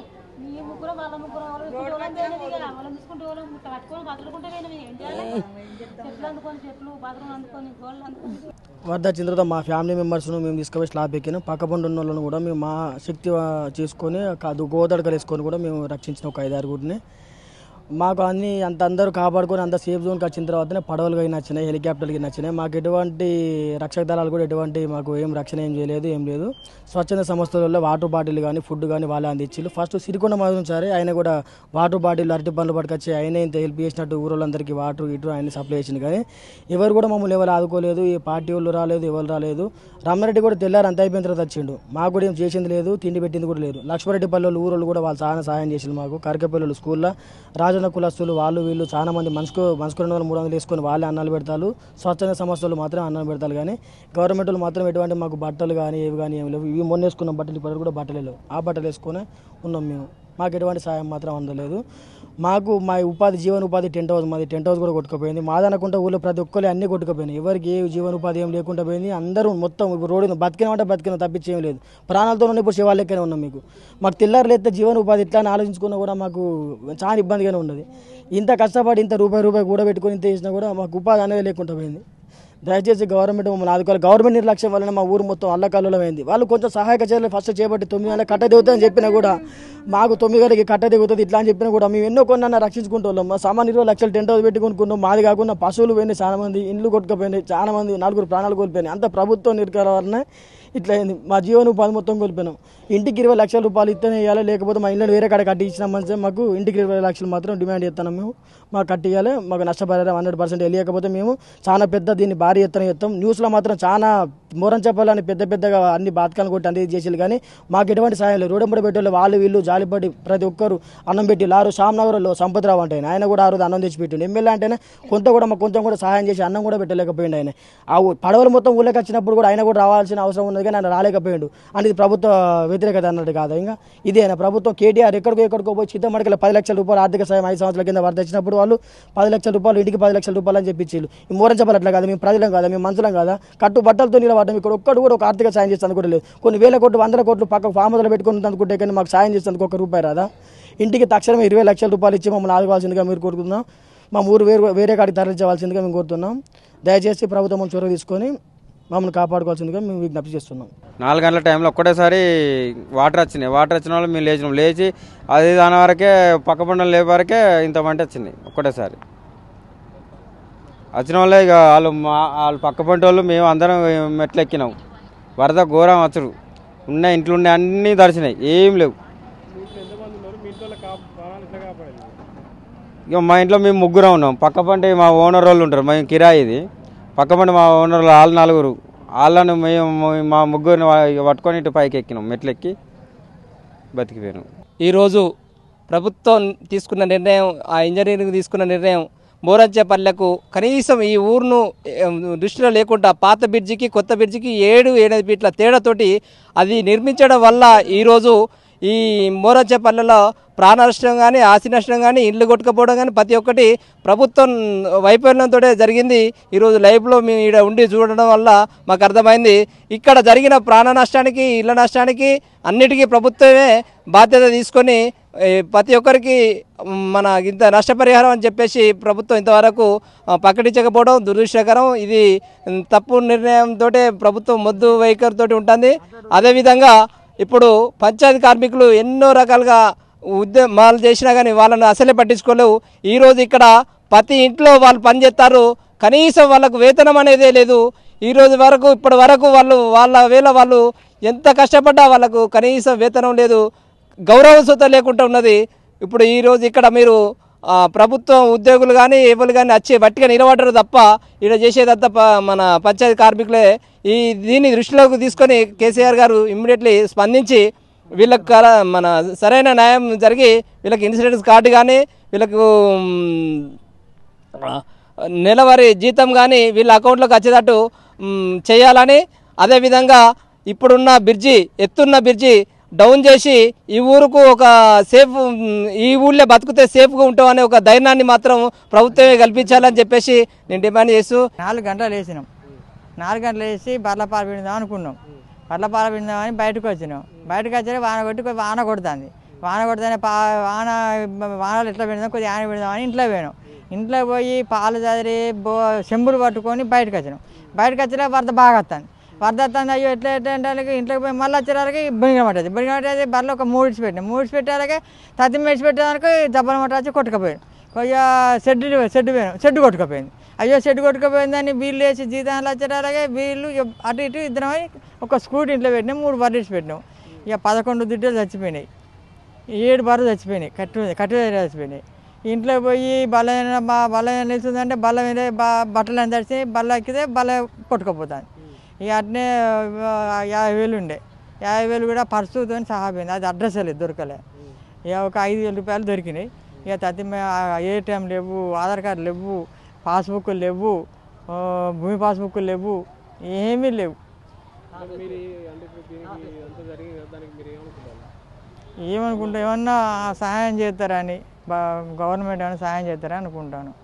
వరద వచ్చిన తర్వాత మా ఫ్యామిలీ మెంబర్స్ను మేము తీసుకుపోయి స్లాబ్ ఎక్కిన పక్క పండు ఉన్న వాళ్ళని కూడా మేము మా శక్తి ఆ, చేసుకొని కాదు గోదడకలు వేసుకొని కూడా మేము రక్షించిన ఒక ఐదారు గుడిని మాకు అన్ని అంత అందరూ కాపాడుకొని అంత సేఫ్ జోన్కి వచ్చిన తర్వాతనే పడవలు నచ్చినాయి హెలికాప్టర్లకి నచ్చినాయి మాకు ఎటువంటి రక్షక దళాలు కూడా ఎటువంటి మాకు ఏం రక్షణ ఏం చేయలేదు ఏం లేదు స్వచ్ఛంద సంస్థలలో వాటర్ బాటిల్ కానీ ఫుడ్ కానీ వాళ్ళే అందించారు ఫస్ట్ సిరికొండ మాధవన్ సరే ఆయన కూడా వాటర్ బాటిల్ అరటి పండ్లు పట్టుకొచ్చి ఆయన ఇంత హెల్ప్ చేసినట్టు ఊరోళ్ళందరికీ వాటర్ ఇటు ఆయన సప్లై చేసింది కానీ ఎవరు కూడా మమ్మల్ని ఎవరు ఆదుకోలేదు ఈ పార్టీ వాళ్ళు రాలేదు ఎవరు రాలేదు రామారెడ్డి కూడా తెల్లారు అంత అయిపోయిన తర్వాత వచ్చిండు మాకు కూడా ఏం చేసింది లేదు తిండి పెట్టింది కూడా లేదు లక్ష్మారెడ్డి పల్లెలు ఊరోళ్ళు కూడా వాళ్ళు చాలా సహాయం చేసిండు మాకు కరకపల్లి స్కూల్లో రాజన్న కులస్తులు వాళ్ళు వీళ్ళు చాలా మంది మనసుకు మనసుకు రెండు వందలు మూడు వందలు వేసుకొని వాళ్ళే అన్నాలు పెడతారు స్వచ్ఛంద సంస్థలు మాత్రం అన్నాలు పెడతారు కానీ గవర్నమెంట్ వాళ్ళు మాత్రం ఎటువంటి మాకు బట్టలు కానీ ఏవి కానీ ఏమి లేవు ఇవి మొన్న వేసుకున్న బట్టలు ఇప్పుడు కూడా బట్టలు లేవు ఆ బట్టలు వేసుకొని ఉన్నాం మేము మాకు ఎటువంటి సాయం మాత్రం అందలేదు మాకు మా ఉపాధి జీవన ఉపాధి టెంట్ హౌస్ మాది టెంట్ హౌస్ కూడా కొట్టుకుపోయింది మాదనకుండా ఊళ్ళో ప్రతి ఒక్కరు అన్ని కొట్టుకుపోయినాయి ఎవరికి ఏ జీవన ఉపాధి ఏం లేకుండా పోయింది అందరూ మొత్తం ఇప్పుడు రోడ్డు బతికినామంటే బతికిన తప్పించేం లేదు ప్రాణాలతో ఉన్న ఇప్పుడు శివాలు లెక్కనే ఉన్నాం మీకు మాకు తెల్లారులు ఎత్తే జీవన ఉపాధి ఇట్లా అని ఆలోచించుకున్నా కూడా మాకు చాలా ఇబ్బందిగానే ఉన్నది ఇంత కష్టపడి ఇంత రూపాయి రూపాయి కూడా పెట్టుకొని ఇంత చేసినా కూడా మాకు ఉపాధి అనేది లేకుండా పోయింది దయచేసి గవర్నమెంట్ మమ్మల్ని ఆదుకోవాలి గవర్నమెంట్ నిర్లక్ష్యం వలన మా ఊరు మొత్తం అల్లకల్లోలమైంది వాళ్ళు కొంచెం సహాయక చర్యలు ఫస్ట్ చేపట్టి తొమ్మిది గంటలకు కట్ట దిగుతుంది అని చెప్పినా కూడా మాకు తొమ్మిది గంటలకి కట్ట దిగుతుంది ఇట్లా అని చెప్పినా కూడా మేము ఎన్నో కొన్నా రక్షించుకుంటాం మా సామాన్య ఇరవై లక్షలు టెంట్ హౌస్ పెట్టి కొనుక్కున్నాం మాది కాకుండా పశువులు పోయినాయి చాలా మంది ఇండ్లు కొట్టుకుపోయినాయి చాలా మంది నలుగురు ప్రాణాలు కోల్పోయినాయి అంత ప్రభుత్వం నిర్కాల వలన ఇట్లా అయింది మా జీవనోపాధి మొత్తం కోల్పోయినాం ఇంటికి ఇరవై లక్షల రూపాయలు ఇస్తేనే ఇవ్వాలి లేకపోతే మా ఇల్లు వేరే కాడ కట్టి ఇచ్చినా మంచిగా మాకు ఇంటికి ఇరవై లక్షలు మాత్రం డిమాండ్ చేస్తున్నాం మేము మాకు కట్టి ఇవ్వాలి మాకు నష్టపరిహారం హండ్రెడ్ పర్సెంట్ వెళ్ళకపోతే మేము చాలా పెద్ద దీన్ని భారీ ఎత్తున ఎత్తాం న్యూస్లో మాత్రం చాలా మోరం చెప్పాలని పెద్ద పెద్దగా అన్ని బాతకాలు కొట్టి అన్ని చేసేది కానీ మాకు ఎటువంటి సాయం లేదు రోడ్డు ముడి పెట్టే వాళ్ళు వీళ్ళు జాలిపడి ప్రతి ఒక్కరు అన్నం పెట్టి లారు శ్యామ్నగర్లో సంపత్రావు అంటే ఆయన. ఆయన కూడా ఆ రోజు అన్నం తెచ్చి పెట్టిండు ఎమ్మెల్యే అంటేనే కొంత కూడా మాకు కొంచెం కూడా సహాయం చేసి అన్నం కూడా పెట్టలేకపోయిండు ఆయన ఆ ఊ- పడవలు మొత్తం ఊళ్ళకి వచ్చినప్పుడు కూడా ఆయన కూడా రావాల్సిన అవసరం ఉన్నది కానీ ఆయన రాలేకపోయిండు అంటే ఇది ప్రభుత్వ వ్యతిరేకత అన్నట్టు కాదు ఇంకా ఇదే ఆయన ప్రభుత్వం కేటీఆర్ ఎక్కడికో ఎక్కడికో పోయి చిత్తమడకల పది లక్షల రూపాయలు ఆర్థిక సాయం ఐదు సంవత్సరాల కింద వరద వచ్చినప్పుడు వాళ్ళు పది లక్షల రూపాయలు ఇంటికి పది లక్షల రూపాయలు అని చెప్పి ఇచ్చిళ్ళు ఈ మూరం చెప్పాలి అట్లా కాదు మేము ప్రజలం కాదా మేము మనుషులం కాదా కట్టు బట్టలతో నిలబడడం ఇక్కడ ఒక్కడు కూడా ఒక ఆర్థిక సాయం చేస్తాను కూడా లేదు కొన్ని వేల కోట్లు వందల కోట్లు పక్క ఫామదులు పెట్టుకుని అనుకుంటే కానీ మాకు సాయం చేస్తానికి ఒక రూపాయి రాదా ఇంటికి తక్షణమే ఇరవై లక్షల రూపాయలు ఇచ్చి మమ్మల్ని ఆదుకోవాల్సిందిగా మీరు కోరుకుంటున్నాం మా ఊరు వేరు వేరే కాడికి తరలించవలసిందిగా మేము కోరుతున్నాం దయచేసి ప్రభుత్వం చొరవ తీసుకొని మమ్మల్ని కాపాడుకోవాల్సిందిగా మేము విజ్ఞప్తి చేస్తున్నాం నాలుగు గంటల టైంలో ఒక్కటేసారి వాటర్ వచ్చినాయి వాటర్ వచ్చిన వాళ్ళు మేము లేచినాం లేచి అది దాని వరకే పక్క పండుగ లేపే వరకే ఇంత మంట వచ్చింది ఒక్కటేసారి వచ్చిన వాళ్ళే ఇక వాళ్ళు మా వాళ్ళు పక్క పంట వాళ్ళు మేము అందరం మెట్లు ఎక్కినాం వరద ఘోరం వచ్చరు ఉన్న ఇంట్లో ఉండే అన్నీ దర్శనాయి ఏం లేవు ఇక మా ఇంట్లో మేము ముగ్గురం ఉన్నాం పక్క పంట మా ఓనర్ వాళ్ళు ఉంటారు మేము కిరాయి ఇది పక్క పంట మా ఓనర్ వాళ్ళు నలుగురు వాళ్ళను మేము మా ముగ్గురిని వా- ఇక పట్టుకొని ఇటు పైకి ఎక్కినాం మెట్లు ఎక్కి బతికిపోయాను ఈరోజు ప్రభుత్వం తీసుకున్న నిర్ణయం ఆ ఇంజనీరింగ్ తీసుకున్న నిర్ణయం మోరంచేపల్లెకు కనీసం ఈ ఊరును ఏం, దృష్టిలో లేకుండా పాత బ్రిడ్జికి కొత్త బ్రిడ్జికి ఏడు ఎనిమిది ఫీట్ల తేడాతోటి అది నిర్మించడం వల్ల ఈరోజు ఈ మోరంచేపల్లెలో ప్రాణ నష్టం కానీ ఆస్తి నష్టం కానీ ఇల్లు కొట్టుకపోవడం కానీ ప్రతి ఒక్కటి ప్రభుత్వం వైఫల్యంతో జరిగింది ఈరోజు లైఫ్లో మేము ఇక్కడ ఉండి చూడడం వల్ల మాకు అర్థమైంది ఇక్కడ జరిగిన ప్రాణ నష్టానికి ఇళ్ళ నష్టానికి అన్నిటికీ ప్రభుత్వమే బాధ్యత తీసుకొని ఏ, ప్రతి ఒక్కరికి మ్, మన ఇంత నష్టపరిహారం అని చెప్పేసి ప్రభుత్వం ఇంతవరకు ఆ, ప్రకటించకపోవడం దురదృష్టకరం ఇది మ్, తప్పు నిర్ణయంతో ప్రభుత్వం మొద్దు వైఖరితో ఉంటుంది అదేవిధంగా ఇప్పుడు పంచాయతీ కార్మికులు ఎన్నో రకాలుగా ఉద్యమాలు చేసినా కానీ వాళ్ళని అసలే పట్టించుకోలేవు ఈరోజు ఇక్కడ ప్రతి ఇంట్లో వాళ్ళు పనిచేస్తారు కనీసం వాళ్ళకు వేతనం అనేదే లేదు ఈ రోజు వరకు ఇప్పటి వరకు వాళ్ళు వాళ్ళ వేళ వాళ్ళు ఎంత కష్టపడ్డా వాళ్ళకు కనీసం వేతనం లేదు గౌరవ సుత లేకుండా ఉన్నది ఇప్పుడు ఈ రోజు ఇక్కడ మీరు ఆ, ప్రభుత్వం ఉద్యోగులు కానీ ఎవరు కానీ వచ్చి వట్టిగా నిలబడరు తప్ప ఇక్కడ చేసేదంతా ప- మన పంచాయతీ కార్మికులే ఈ దీన్ని దృష్టిలోకి తీసుకొని కేసీఆర్ గారు ఇమ్మీడియట్లీ స్పందించి వీళ్ళకి కర- మన సరైన న్యాయం జరిగి వీళ్ళకి ఇన్సూరెన్స్ కార్డు కానీ వీళ్ళకు మ్, ఆ, నెలవారీ జీతం కానీ వీళ్ళ అకౌంట్లోకి వచ్చేటట్టు మ్, చేయాలని అదేవిధంగా ఇప్పుడున్న బ్రిడ్జి ఎత్తున్న బ్రిడ్జి డౌన్ చేసి ఈ ఊరుకు ఒక సేఫ్ మ్, ఈ ఊళ్ళో బతికితే సేఫ్గా ఉంటామనే ఒక ధైర్యాన్ని మాత్రం ప్రభుత్వమే కల్పించాలని చెప్పేసి నేను డిమాండ్ చేస్తూ నాలుగు గంటలు వేసినాం నాలుగు గంటలు వేసి బర్లపాల పిండుదాం అనుకున్నాం బర్లపాల పిండుదామని బయటకు వచ్చినాం బయటకు వచ్చి వాన కొట్టి కొద్ది వాన కొడుతుంది వాన కొడుతుంది పా వాన వానలు ఎట్లా పిండుదాం కొద్దిగా ఆన పిండుదామని ఇంట్లో పోయినాం ఇంట్లో పోయి పాలు చదిరి బో చెంబులు పట్టుకొని బయటకు వచ్చినాం బయటకు వచ్చినా వరద బాగా వస్తుంది వరద వస్తుంది అయ్యో ఎట్లా ఎట్లా అంటే వాళ్ళకి ఇంట్లోకి పోయి మళ్ళీ వచ్చేసరికి బొనిగ పట్టదు బొనిగ పట్టేది బర్రెలు ఒక మూడు ఇచ్చి పెట్టినాం మూడు ఇచ్చి పెట్టేసరికి తత్తి మెడిచి పెట్టేదానికి దెబ్బల మట్ట వచ్చి కొట్టుకుపోయాను కొద్దిగా షెడ్ షెడ్ పోయాను షెడ్ కొట్టుకుపోయింది అయ్యో షెడ్ కొట్టుకుపోయిందని వీళ్ళు వేసి జీతాలు వచ్చేటాలకే వీళ్ళు ఇక అటు ఇటు ఇద్దరం ఒక స్కూటీ ఇంట్లో పెట్టినాం మూడు బర్రెలు ఇచ్చి పెట్టినాం ఇక పదకొండు దుడ్డలు చచ్చిపోయినాయి ఏడు బర్రెలు చచ్చిపోయినాయి కట్టు కట్టు చచ్చిపోయినాయి ఇంట్లో పోయి బల్ల బా బల్ల నిలుస్తుందంటే బల్ల మీద బా బట్టలు అని తడిచి బల్ల ఎక్కితే బల్ల కొట్టుకుపోతుంది ఇక అట్నే ఆ, యాభై వేలు ఉండే యాభై వేలు కూడా పర్సుతో సహా పోయింది అది అడ్రస్ లేదు దొరకలే ఇక ఒక ఐదు వేల రూపాయలు దొరికినాయి ఇక తత్తి ఏటీఎం లేవు ఆధార్ కార్డు లేవు పాస్బుక్లు లేవు ఆ, భూమి పాస్బుక్లు లేవు ఏమీ లేవు ఏమనుకుంటా ఏమన్నా సహాయం చేస్తారని బా గవర్నమెంట్ ఏమైనా సహాయం చేస్తారని అనుకుంటాను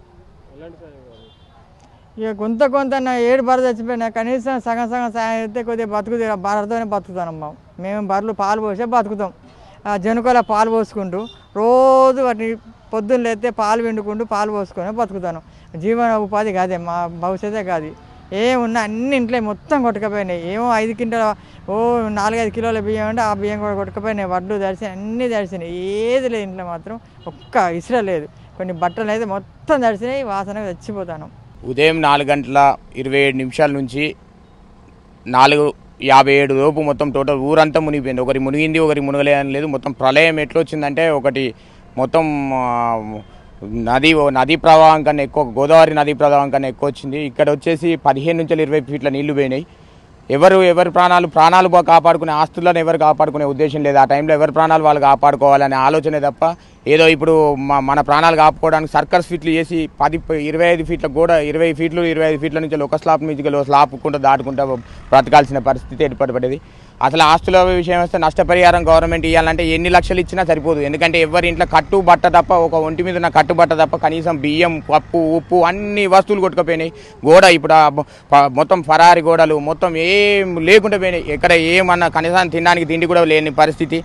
ఇక కొంత కొంత నా ఏడు బర్రె చచ్చిపోయినా కనీసం సగం సగం సాయం చేస్తే కొద్దిగా బతుకు బర్రెతోనే బతుకుతానమ్మా మేము బర్రెలు పాలు పోసే బతుకుతాం ఆ జనుకల పాలు పోసుకుంటూ రోజు వాటిని పొద్దున్న లేస్తే పాలు పిండుకుంటూ పాలు పోసుకొని బతుకుతాను జీవన ఉపాధి కాదే మా భవిష్యత్తే కాదు ఏమున్నా అన్ని ఇంట్లో మొత్తం కొట్టుకపోయినాయి ఏమో ఐదు కింటాల ఓ నాలుగైదు కిలోల బియ్యం అంటే ఆ బియ్యం కూడా కొట్టుకపోయినాయి వడ్లు దడిచి అన్నీ దడిచినాయి ఏది లేదు ఇంట్లో మాత్రం ఒక్క ఇసుర లేదు కొన్ని బట్టలు అయితే మొత్తం దడిచినాయి వాసన చచ్చిపోతాను ఉదయం నాలుగు గంటల ఇరవై ఏడు నిమిషాల నుంచి నాలుగు యాభై ఏడు లోపు మొత్తం టోటల్ ఊరంతా మునిగిపోయింది ఒకరి మునిగింది ఒకరి మునగలేదని లేదు మొత్తం ప్రళయం ఎట్లా వచ్చిందంటే ఒకటి మొత్తం ఆ, నది నదీ ప్రవాహం కన్నా ఎక్కువ గోదావరి నదీ ప్రవాహం కన్నా ఎక్కువ వచ్చింది ఇక్కడ వచ్చేసి పదిహేను నుంచి ఇరవై ఫీట్ల నీళ్లు పోయినాయి ఎవరు ఎవరి ప్రాణాలు ప్రాణాలు బా- కాపాడుకునే ఆస్తులను ఎవరు కాపాడుకునే ఉద్దేశం లేదు ఆ టైంలో ఎవరి ప్రాణాలు వాళ్ళు కాపాడుకోవాలనే ఆలోచనే తప్ప ఏదో ఇప్పుడు మ- మన ప్రాణాలు కాపాడుకోవడానికి సర్కస్ ఫీట్లు చేసి పది ఇరవై ఐదు ఫీట్ల కూడా ఇరవై ఫీట్లు ఇరవై ఐదు ఫీట్ల నుంచి ఒక స్లాబ్ నుంచి ఒక స్లాబ్ కుంటూ దాటుకుంటూ బ్రతకాల్సిన పరిస్థితి ఏర్పడబడేది అసలు ఆస్తుల విషయం వస్తే నష్టపరిహారం గవర్నమెంట్ ఇవ్వాలంటే ఎన్ని లక్షలు ఇచ్చినా సరిపోదు ఎందుకంటే ఎవరి ఇంట్లో కట్టు బట్ట తప్ప ఒక ఒంటి మీద ఉన్న కట్టు బట్ట తప్ప కనీసం బియ్యం పప్పు ఉప్పు అన్ని వస్తువులు కొట్టుకుపోయినాయి గోడ ఇప్పుడు ఆ మొ- ప- మొత్తం ఫరారి గోడలు మొత్తం ఏం లేకుండా పోయినాయి ఎక్కడ ఏమన్నా కనీసం తినడానికి తిండి కూడా లేని పరిస్థితి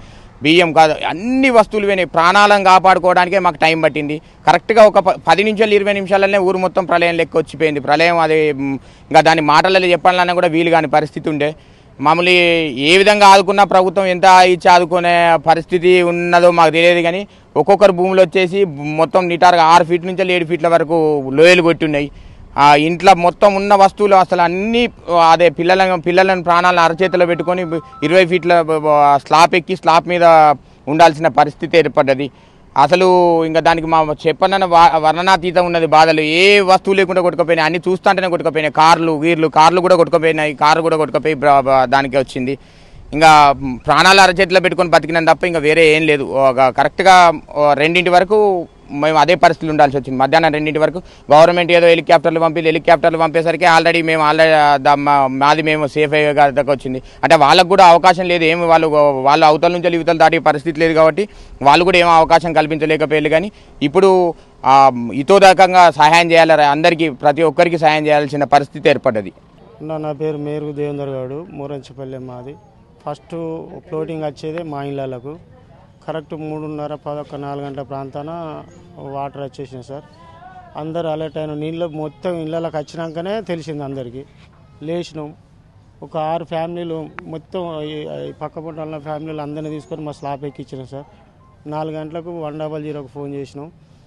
బియ్యం కాదు అన్ని వస్తువులు పోయినాయి ప్రాణాలను కాపాడుకోవడానికే మాకు టైం పట్టింది కరెక్ట్గా ఒక ప- పది నిమిషాలు ఇరవై నిమిషాలనే ఊరు మొత్తం ప్రళయం లెక్క వచ్చిపోయింది ప్రళయం అది మ్, ఇంకా దాని మాటలలో చెప్పాలన్నా కూడా వీలు కాని పరిస్థితి ఉండే మామూలు ఏ విధంగా ఆదుకున్నా ప్రభుత్వం ఎంత ఇచ్చి ఆదుకునే పరిస్థితి ఉన్నదో మాకు తెలియదు కానీ ఒక్కొక్కరు భూములు వచ్చేసి మొత్తం నిటారుగా ఆరు ఫీట్ నుంచి ఏడు ఫీట్ల వరకు లోయలు కొట్టి ఉన్నాయి ఆ ఇంట్లో మొత్తం ఉన్న వస్తువులు అసలు అన్ని అదే పిల్లలను పిల్లలను ప్రాణాలను అరచేతిలో పెట్టుకొని ఇరవై ఫీట్ల బ- బ- స్లాబ్ ఎక్కి స్లాబ్ మీద ఉండాల్సిన పరిస్థితి ఏర్పడ్డది అసలు ఇంకా దానికి మా చెప్పనన్న వా- వర్ణనాతీతం ఉన్నది బాధలు ఏ వస్తువు లేకుండా కొట్టుకుపోయినాయి అన్ని చూస్తుంటేనే కొట్టుకుపోయినాయి కార్లు గీర్లు కార్లు కూడా కొట్టుకుపోయినాయి కారు కూడా కొట్టుకుపోయి బ్ర- బ- దానికి వచ్చింది ఇంకా ప్రాణాలు అరచేతిలో పెట్టుకొని బతికినాం తప్ప ఇంకా వేరే ఏం లేదు ఒక కరెక్ట్గా ఓ రెండింటి వరకు మేము అదే పరిస్థితులు ఉండాల్సి వచ్చింది మధ్యాహ్నం రెండింటి వరకు గవర్నమెంట్ ఏదో హెలికాప్టర్లు పంపి హెలికాప్టర్లు పంపేసరికి ఆల్రెడీ మేము ఆల్రెడీ మాది మేము సేఫ్ అయ్యే దగ్గర వచ్చింది అంటే వాళ్ళకు కూడా అవకాశం లేదు ఏమి వాళ్ళు వాళ్ళు అవతల నుంచి యువతలు దాటే పరిస్థితి లేదు కాబట్టి వాళ్ళు కూడా ఏమో అవకాశం కల్పించలేకపోయారు కానీ ఇప్పుడు ఆ, ఇతోదాకంగా సహాయం చేయాలి అందరికీ ప్రతి ఒక్కరికి సహాయం చేయాల్సిన పరిస్థితి ఏర్పడ్డది నా నా పేరు మేరుగు దేవేందర్ గారు మూరంచిపల్లె మాది ఫస్ట్ ఫ్లోటింగ్ వచ్చేదే మా ఇళ్ళకు కరెక్ట్ మూడున్నర పదొక్క నాలుగు గంటల ప్రాంతాన వాటర్ వచ్చేసినాయి సార్ అందరు అలర్ట్ అయిన నీళ్ళు మొత్తం ఇళ్ళకి వచ్చినాకనే తెలిసింది అందరికీ లేచినాం ఒక ఆరు ఫ్యామిలీలు మొత్తం ఈ- ఈ పక్క పొంట ఉన్న ఫ్యామిలీలు అందరినీ తీసుకొని మా స్లాబ్ ఎక్కించినాం సార్ నాలుగు గంటలకు వన్ డబల్ జీరోకి ఫోన్ చేసినాం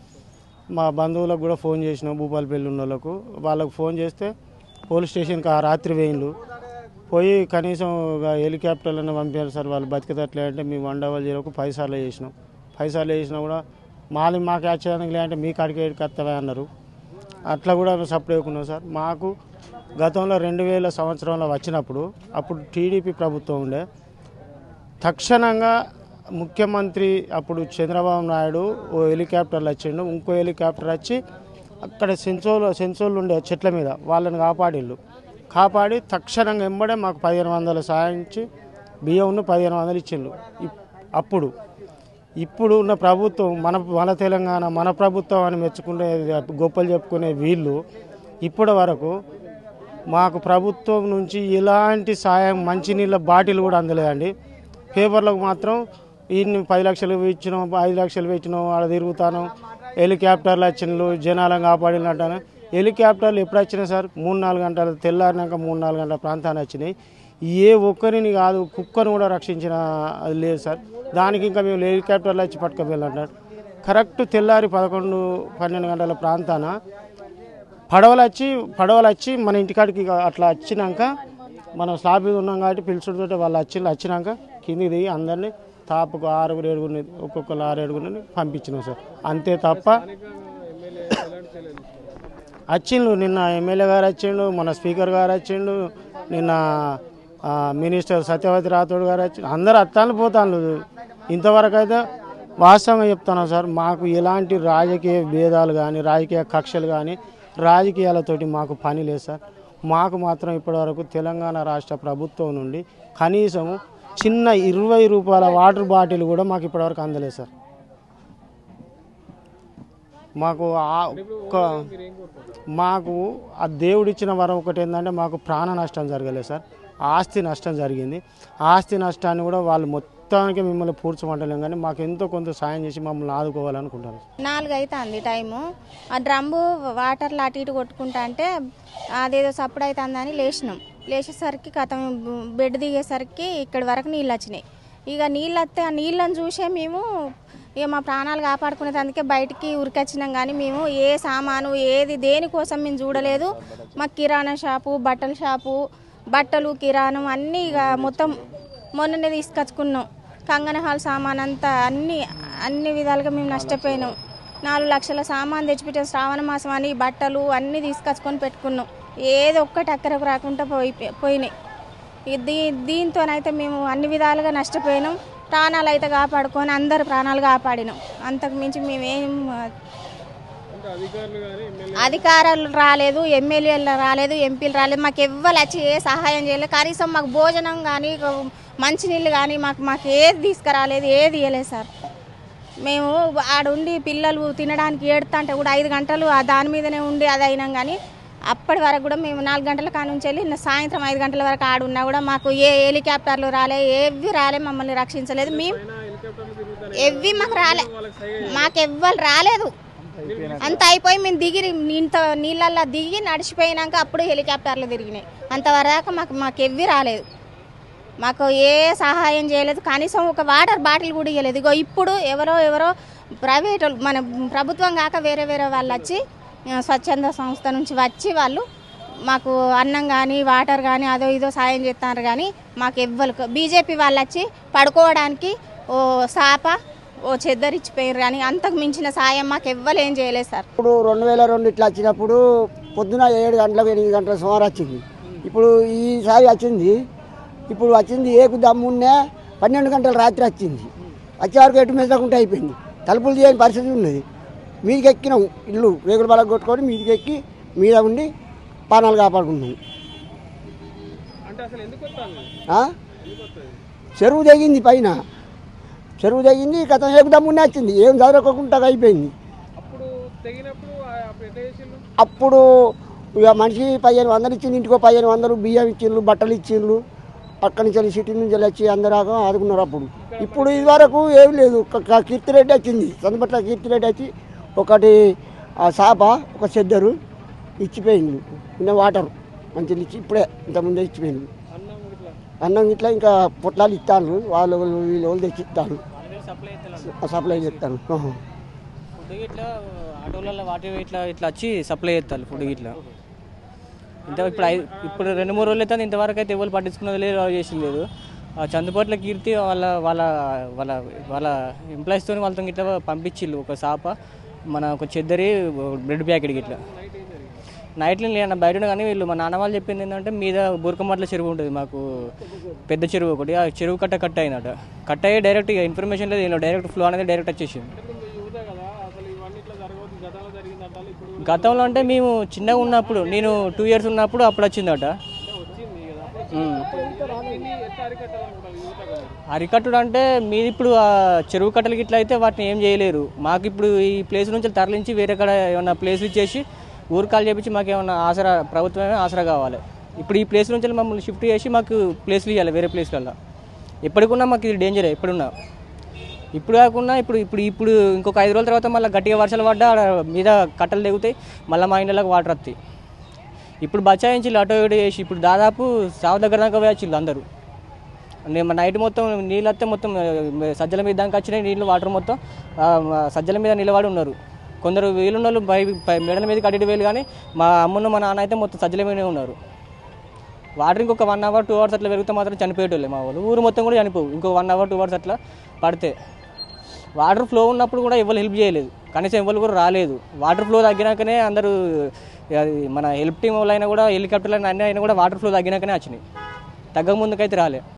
మా బంధువులకు కూడా ఫోన్ చేసినాం భూపాలపల్లి ఉన్న వాళ్ళకు వాళ్ళకు ఫోన్ చేస్తే పోలీస్ స్టేషన్కి ఆ రాత్రి వేయిండ్లు పోయి కనీసం ఒక హెలికాప్టర్లను పంపారు సార్ వాళ్ళు బతికేటట్లే అంటే మేము వన్ డబల్ జీరోకు పది సార్లు చేసినాం పది సార్లు చేసినా కూడా మాది మాకు వచ్చేదానికి లేదంటే మీ కాడికి ఏడికి వస్తావా అన్నారు అట్లా కూడా సపోర్ట్ వేయకున్నాం సార్ మాకు గతంలో రెండు వేల సంవత్సరంలో వచ్చినప్పుడు అప్పుడు టీడీపీ ప్రభుత్వం ఉండే తక్షణంగా ముఖ్యమంత్రి అప్పుడు చంద్రబాబు నాయుడు ఓ హెలికాప్టర్లు వచ్చిండు ఇంకో హెలికాప్టర్ వచ్చి అక్కడ సెన్సోలు సెన్సోళ్ళు ఉండే చెట్ల మీద వాళ్ళని కాపాడిళ్ళు కాపాడి తక్షణంగా ఎంబడే మాకు పదిహేను వందలు సాయించి బియ్యంను పదిహేను వందలు ఇచ్చిండ్రు ఇప్- అప్పుడు ఇప్పుడు ఉన్న ప్రభుత్వం మన మన తెలంగాణ మన ప్రభుత్వం అని మెచ్చుకునే గొప్పలు చెప్పుకునే వీళ్ళు ఇప్పటి వరకు మాకు ప్రభుత్వం నుంచి ఎలాంటి సాయం మంచినీళ్ళ బాటిల్ కూడా అందలేదండి పేపర్లకు మాత్రం ఇన్ని పది లక్షలు ఇచ్చినాం ఐదు లక్షలు ఇచ్చినాం ఆడ తిరుగుతాను హెలికాప్టర్లు వచ్చినారు జనాలను కాపాడినట్టు హెలికాప్టర్లు ఎప్పుడు వచ్చినాయి సార్ మూడు నాలుగు గంటలు తెల్లారినాక మూడు నాలుగు గంటల ప్రాంతాన్ని వచ్చినాయి ఏ ఒక్కరిని కాదు కుక్కను కూడా రక్షించిన అది లేదు సార్ దానికి ఇంకా మేము హెలికాప్టర్లు వచ్చి పట్టుకుపోయినట్టు కరెక్ట్ తెల్లారి పదకొండు పన్నెండు గంటల ప్రాంతాన పడవలు వచ్చి పడవలు వచ్చి మన ఇంటికాడికి ఇక అట్లా వచ్చినాక మనం స్లాబ్ మీద ఉన్నాం కాబట్టి పిలుచుడుతో వాళ్ళు వచ్చి వచ్చినాక కిందికి దిగి అందరినీ తాపుకు ఆరుగురు ఏడుగురిని ఒక్కొక్కరు ఆరు ఏడుగురిని పంపించినాం సార్ అంతే తప్ప వచ్చిండు నిన్న ఎమ్మెల్యే గారు వచ్చిండు మన స్పీకర్ గారు వచ్చిండు నిన్న ఆ, మినిస్టర్ సత్యవతి రాథోడ్ గారు వచ్చి అందరు అత్తాను పోతాను ఇంతవరకు అయితే వాస్తవంగా చెప్తాను సార్ మాకు ఎలాంటి రాజకీయ భేదాలు కానీ రాజకీయ కక్షలు కానీ రాజకీయాలతోటి మాకు పని లేదు సార్ మాకు మాత్రం ఇప్పటివరకు తెలంగాణ రాష్ట్ర ప్రభుత్వం నుండి కనీసం చిన్న ఇరవై రూపాయల వాటర్ బాటిల్ కూడా మాకు ఇప్పటివరకు అందలేదు సార్ మాకు ఆ ఒక్క మాకు ఆ దేవుడిచ్చిన వరం ఒకటి ఏంటంటే మాకు ప్రాణ నష్టం జరగలేదు సార్ ఆస్తి నష్టం జరిగింది ఆస్తి నష్టాన్ని కూడా వాళ్ళు మొత్తానికి మిమ్మల్ని పూడ్చమంటలేం కానీ మాకు ఎంతో కొంత సాయం చేసి మమ్మల్ని ఆదుకోవాలనుకుంటారు నాలుగు అవుతుంది టైము ఆ డ్రమ్ము వాటర్లో అటు ఇటు కొట్టుకుంటా అంటే అదేదో సప్పుడు అవుతుందని లేచినాం లేచేసరికి కథం బెడ్ దిగేసరికి ఇక్కడి వరకు నీళ్ళు వచ్చినాయి ఇక నీళ్ళు వస్తే ఆ నీళ్ళని చూసే మేము ఇక మా ప్రాణాలు కాపాడుకునేందుకే బయటికి ఉరికొచ్చినాం కానీ మేము ఏ సామాను ఏది దేనికోసం మేము చూడలేదు మా కిరాణా షాపు బట్టల షాపు బట్టలు కిరాణం అన్నీ ఇక మొత్తం మొన్ననే తీసుకొచ్చుకున్నాం కంగన హాల్ సామాన్ అంతా అన్ని అన్ని విధాలుగా మేము నష్టపోయినాం నాలుగు లక్షల సామాన్ తెచ్చిపెట్టే శ్రావణ మాసం అని బట్టలు అన్నీ తీసుకొచ్చుకొని పెట్టుకున్నాం ఏదో ఒక్కటి అక్కరకు రాకుండా పోయి పోయినాయి ఇక దీ దీంతోనైతే మేము అన్ని విధాలుగా నష్టపోయినాం ప్రాణాలు అయితే కాపాడుకొని అందరు ప్రాణాలు కాపాడినాం అంతకు మించి మేమేం అధికారులు రాలేదు ఎమ్మెల్యేలు రాలేదు ఎంపీలు రాలేదు మాకు ఎవ్వరు వచ్చి ఏ సహాయం చేయలేదు కనీసం మాకు భోజనం కానీ మంచినీళ్ళు కానీ మాకు మాకు ఏది తీసుకురాలేదు ఏది ఇవ్వలేదు సార్ మేము ఆడుండి పిల్లలు తినడానికి ఏడుతుంటే కూడా ఐదు గంటలు ఆ దాని మీదనే ఉండి అది అయినాం కానీ అప్పటి వరకు కూడా మేము నాలుగు గంటల కాడ నుంచి వెళ్ళి నిన్న సాయంత్రం ఐదు గంటల వరకు ఆడున్నా కూడా మాకు ఏ హెలికాప్టర్లు రాలే ఏవి రాలే మమ్మల్ని రక్షించలేదు మేము ఎవ్వి మాకు రాలే మాకు ఎవ్వరు రాలేదు అంత అయిపోయి మేము దిగి ఇంత నీళ్ళల్లో దిగి నడిచిపోయినాక అప్పుడు హెలికాప్టర్లు తిరిగినాయి అంతవరకు మాకు మాకు ఎవ్వి రాలేదు మాకు ఏ సహాయం చేయలేదు కనీసం ఒక వాటర్ బాటిల్ కూడా ఇవ్వలేదు ఇగో ఇప్పుడు ఎవరో ఎవరో ప్రైవేట్ వాళ్ళు, మన ప్రభుత్వం కాక వేరే వేరే వాళ్ళు వచ్చి ఆ, స్వచ్ఛంద సంస్థ నుంచి వచ్చి వాళ్ళు మాకు అన్నం కానీ వాటర్ కానీ అదో ఇదో సాయం చేస్తున్నారు కానీ మాకు ఎవ్వరు బీజేపీ వాళ్ళు వచ్చి పడుకోవడానికి ఓ సాప ఓ చెద్దరిచ్చిపోయారు కానీ అంతకు మించిన సాయం మాకు ఎవ్వరు ఏం చేయలేదు సార్ ఇప్పుడు రెండు వేల రెండు ఇట్లా వచ్చినప్పుడు పొద్దున ఏడు గంటలకు ఎనిమిది గంటల సుమారు వచ్చింది ఇప్పుడు ఈసారి వచ్చింది ఇప్పుడు వచ్చింది ఏకు దమ్మున్నే పన్నెండు గంటల రాత్రి వచ్చింది వచ్చే వరకు ఎటు మెదకుంటే అయిపోయింది తలుపులు తీయని పరిస్థితి ఉన్నది మీదికి ఎక్కినాం ఇల్లు రేగుల బలం కొట్టుకొని మీదికి ఎక్కి మీద ఉండి పానాలు కాపాడుకున్నాం ఆ? చెరువు తెగింది పైన చెరువు తెగింది గత ఏకు దమ్మున్నే వచ్చింది ఏం చదవకుండా అయిపోయింది అప్పుడు ఇక మనిషి పదిహేను వందలు ఇచ్చింది ఇంటికో పదిహేను వందలు బియ్యం ఇచ్చిండ్రు బట్టలు ఇచ్చిండ్రు అక్కడి నుంచి వెళ్ళి సిటీ నుంచి వెళ్ళి వచ్చి అందరూ ఆదుకున్నారు అప్పుడు ఇప్పుడు ఇది వరకు ఏం లేదు క- క- కీర్తిరెడ్డి వచ్చింది సందపట్ల కీర్తిరెడ్డి వచ్చి ఒకటి ఆ సాప ఒక చెద్దరు ఇచ్చిపోయింది ఇంకా వాటర్ మంచిగా ఇచ్చి ఇప్పుడే ఇంతకుముందే ఇచ్చిపోయింది అన్నం ఇట్లా ఇంకా పొట్లాలు ఇస్తాను వాళ్ళు వాళ్ళు వీళ్ళు వాళ్ళు తెచ్చి ఇస్తాను సప్లై చేస్తాను ఆహా. ఫుడ్ ఇట్లా ఆటోలలో వాటి ఇట్లా ఇట్లా వచ్చి సప్లై చేస్తారు ఫుడ్ ఇట్లా ఇంత ఇప్పుడు ఐ- ఇప్పుడు రెండు మూడు రోజులు అయితే ఇంతవరకు అయితే ఎవరు పట్టించుకున్నది లేదు ఎవరు చేసింది లేదు ఆ చందుపట్ల కీర్తి వాళ్ళ వాళ్ళ వాళ్ళ వాళ్ళ ఎంప్లాయీస్తో వాళ్ళతో ఇట్లా పంపించిల్లు ఒక సాప మన ఒక చెద్దరి బ్రెడ్ ప్యాకెట్ ఇట్లా నైట్లో నేను బయట ఉన్నా కానీ వీళ్ళు మా నాన్న వాళ్ళు చెప్పింది ఏంటంటే మీద బురకమట్ల చెరువు ఉంటుంది మాకు పెద్ద చెరువు ఒకటి ఆ చెరువు కట్ట కట్ అయిందట కట్ అయ్యి డైరెక్ట్ ఇక ఇన్ఫర్మేషన్ లేదు ఇలా డైరెక్ట్ ఫ్లో అనేది డైరెక్ట్ వచ్చేసింది గతంలో అంటే మేము చిన్నగా ఉన్నప్పుడు నేను టూ ఇయర్స్ ఉన్నప్పుడు అప్పుడు వచ్చిందట ఉమ్. అరికట్టుడు అంటే మీది ఇప్పుడు ఆ చెరువు కట్టలకి ఇట్లా అయితే వాటిని ఏం చేయలేరు మాకు ఇప్పుడు ఈ ప్లేస్ నుంచి తరలించి వేరే కాడ ఏమన్నా ప్లేస్ ఇచ్చేసి ఊరికాలు చేపించి మాకు ఏమన్నా ఆసరా ప్రభుత్వమే ఆసరా కావాలి ఇప్పుడు ఈ ప్లేస్ నుంచి మమ్మల్ని షిఫ్ట్ చేసి మాకు ప్లేస్లు ఇవ్వాలి వేరే ప్లేస్లలో ఎప్పటికున్నా మాకు ఇది డేంజరే ఎప్పుడున్నా ఇప్పుడు కాకుండా ఇప్పుడు ఇప్పుడు ఇప్పుడు ఇంకొక ఐదు రోజుల తర్వాత మళ్ళీ గట్టిగా వర్షాలు పడ్డా ఆడ మీద కట్టలు తెగుతాయి మళ్ళీ మా ఇండ్లకు వాటర్ వస్తాయి ఇప్పుడు బచాయించి అటో ఇటో చేసి ఇప్పుడు దాదాపు సావు దగ్గర దాకా వేయచ్చిల్లు అందరూ నేను నైట్ మొత్తం నీళ్ళు వస్తే మొత్తం ఆ, సజ్జల మీద దాకా వచ్చినాయి నీళ్ళు వాటర్ మొత్తం ఆ, మా సజ్జల మీద నిలబడి ఉన్నారు కొందరు వీలున్న వాళ్ళు పై పై మెడల మీద కట్టి వేలు కానీ మా అమ్మను మా నాన్న అయితే మొత్తం సజ్జల మీదనే ఉన్నారు వాటర్ ఇంకొక వన్ అవర్ టూ అవర్స్ అట్లా పెరిగితే మాత్రం చనిపోయేటోళ్ళే మా వాళ్ళు ఊరు మొత్తం కూడా చనిపోవు ఇంకో వన్ అవర్ టూ అవర్స్ అట్లా పడితే వాటర్ ఫ్లో ఉన్నప్పుడు కూడా ఎవరు హెల్ప్ చేయలేదు కనీసం ఎవరు కూడా రాలేదు వాటర్ ఫ్లో తగ్గినాకనే అందరూ అది మన హెల్ప్ టీం వాళ్ళు అయినా కూడా హెలికాప్టర్లు అయినా అన్నీ అయినా కూడా వాటర్ ఫ్లో తగ్గినాకనే వచ్చినాయి తగ్గక ముందుకైతే రాలే